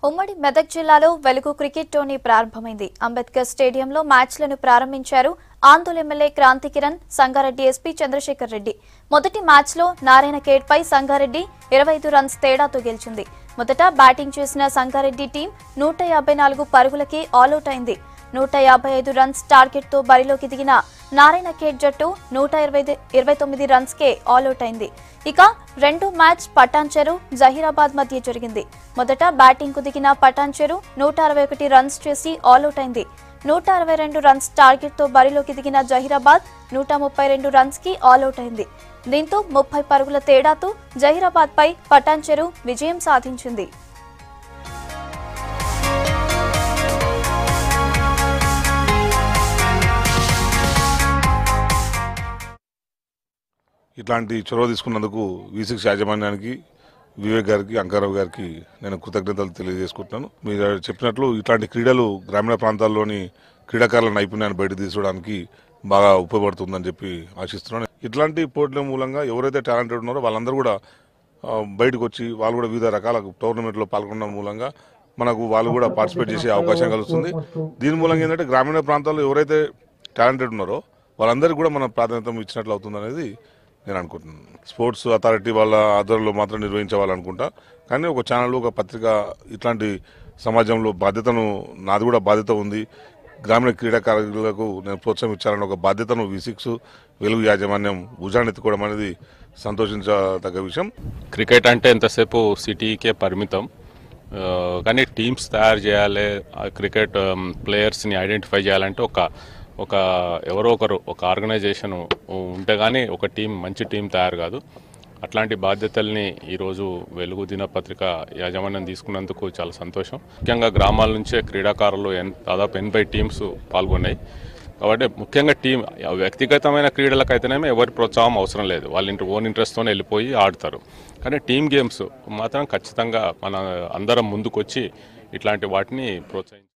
ఉమ్మడి మెదక్ జిల్లాలో వెలుగు క్రికెట్ టోర్నీ ప్రారంభమైంది అంబేద్కర్ స్టేడియంలో మ్యాచ్లను ప్రారంభించారు ఆందోళన ఎమ్మెల్యే క్రాంతి కిరణ్ సంగారెడ్డి ఎస్పీ చంద్రశేఖర్ రెడ్డి మొదటి మ్యాచ్లో నారాయణ ఖేడ్పై సంగారెడ్డి ఇరవై ఐదు రన్స్ తేడాతో గెలిచింది మొదట బ్యాటింగ్ చేసిన సంగారెడ్డి టీం నూట యాభై నాలుగు పరుగులకి ఆలౌట్ అయింది నూట యాభై ఐదు రన్స్ టార్గెట్తో బరిలోకి దిగిన నారాయణ ఖేడ్ జట్టు నూట ఇరవై ఇరవై తొమ్మిది రన్స్కే ఆల్అౌట్ అయింది ఇక రెండు మ్యాచ్ పటాన్చెరు జహీరాబాద్ మధ్య జరిగింది మొదట బ్యాటింగ్కు దిగిన పటాన్చెరు నూట అరవై ఒకటి రన్స్ చేసి ఆల్అౌట్ అయింది నూట అరవై రెండు రన్స్ టార్గెట్తో బరిలోకి దిగిన జహీరాబాద్ నూట ముప్పై రెండు రన్స్కి ఆల్అౌట్ అయింది దీంతో ముప్పై పరుగుల తేడాతో జహీరాబాద్పై పటాన్చెరు విజయం సాధించింది ఇట్లాంటి చొరవ తీసుకున్నందుకు వి సిక్స్ యాజమాన్యానికి వివేక్ గారికి అంకారావు గారికి నేను కృతజ్ఞతలు తెలియజేసుకుంటున్నాను మీరు చెప్పినట్లు ఇట్లాంటి క్రీడలు గ్రామీణ ప్రాంతాల్లోని క్రీడాకారుల నైపుణ్యాన్ని బయట తీసుకోవడానికి బాగా ఉపయోగపడుతుందని చెప్పి ఆశిస్తున్నాను ఇట్లాంటి పోటీల మూలంగా ఎవరైతే టాలెంటెడ్ ఉన్నారో వాళ్ళందరూ కూడా ఆ, బయటకు వచ్చి వాళ్ళు కూడా వివిధ రకాల టోర్నమెంట్లో పాల్గొనడం మూలంగా మనకు వాళ్ళు కూడా పార్టిసిపేట్ చేసే అవకాశం కలుగుతుంది దీని మూలంగా ఏంటంటే గ్రామీణ ప్రాంతాల్లో ఎవరైతే టాలెంటెడ్ ఉన్నారో వాళ్ళందరికీ కూడా మనం ప్రాధాన్యత ఇచ్చినట్లు అవుతుంది అనేది నేను అనుకుంటున్నాను స్పోర్ట్స్ అథారిటీ వాళ్ళ ఆధ్వర్యంలో మాత్రం నిర్వహించవాలనుకుంటా కానీ ఒక ఛానల్ ఒక పత్రిక ఇట్లాంటి సమాజంలో బాధ్యతను నాది కూడా బాధ్యత ఉంది గ్రామీణ క్రీడాకారులకు నేను ప్రోత్సాహం ఇచ్చాలని ఒక బాధ్యతను వి సిక్స్ వెలుగు యాజమాన్యం భుజానెత్తుకోవడం అనేది సంతోషించదగ్గ విషయం క్రికెట్ అంటే ఎంతసేపు సిటీకే పరిమితం ఆ, కానీ టీమ్స్ తయారు చేయాలి ఆ క్రికెట్ ఆమ్, ప్లేయర్స్ని ఐడెంటిఫై చేయాలంటే ఒక ఒక ఎవరో ఒకరు ఒక ఆర్గనైజేషన్ ఉంటే కానీ ఒక టీం మంచి టీం తయారు కాదు అట్లాంటి బాధ్యతల్ని ఈరోజు వెలుగు దినపత్రిక యాజమాన్యం తీసుకున్నందుకు చాలా సంతోషం ముఖ్యంగా గ్రామాల నుంచే క్రీడాకారులు ఎన్ దాదాపు ఎనభై టీమ్స్ పాల్గొన్నాయి కాబట్టి ముఖ్యంగా టీం వ్యక్తిగతమైన క్రీడలకైతేనేమో ఎవరి ప్రోత్సాహం అవసరం లేదు వాళ్ళ ఇంటి ఓన్ ఇంట్రెస్ట్తోనే వెళ్ళిపోయి ఆడతారు కానీ టీం గేమ్స్ మాత్రం ఖచ్చితంగా మన అందరం ముందుకొచ్చి ఇట్లాంటి వాటిని ప్రోత్సహించాలి